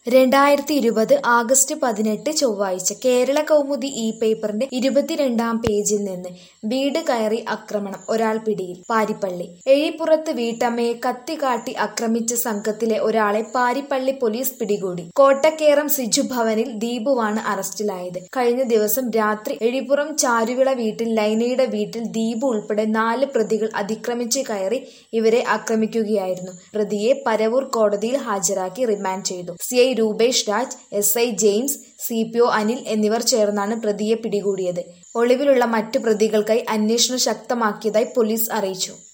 രണ്ടായിരത്തി ഇരുപത് ആഗസ്റ്റ് പതിനെട്ട് ചൊവ്വാഴ്ച കേരള കൗമുദി ഈ പേപ്പറിന്റെ ഇരുപത്തിരണ്ടാം പേജിൽ നിന്ന് വീട് കയറി ആക്രമണം ഒരാൾ പിടിയിൽ പാരിപ്പള്ളി എഴിപ്പുറത്ത് വീട്ടമ്മയെ കത്തികാട്ടി ആക്രമിച്ച സംഘത്തിലെ ഒരാളെ പാരിപ്പള്ളി പോലീസ് പിടികൂടി കോട്ടക്കേറം സിജു ഭവനിൽ ദീപുവാണ് അറസ്റ്റിലായത് കഴിഞ്ഞ ദിവസം രാത്രി എഴിപ്പുറം ചാരുവിള വീട്ടിൽ ലൈനയുടെ വീട്ടിൽ ദീപു ഉൾപ്പെടെ നാല് പ്രതികൾ അതിക്രമിച്ച് കയറി ഇവരെ ആക്രമിക്കുകയായിരുന്നു പ്രതിയെ പരവൂർ കോടതിയിൽ ഹാജരാക്കി റിമാൻഡ് ചെയ്തു C I Rupesh Raj S I James C P O Anil എന്നിവർ ചേർന്നാണ് പ്രതിയെ പിടികൂടിയത് ഒളിവിലുള്ള മറ്റു പ്രതികൾക്കായി അന്വേഷണം ശക്തമാക്കിയതായി പോലീസ് അറിയിച്ചു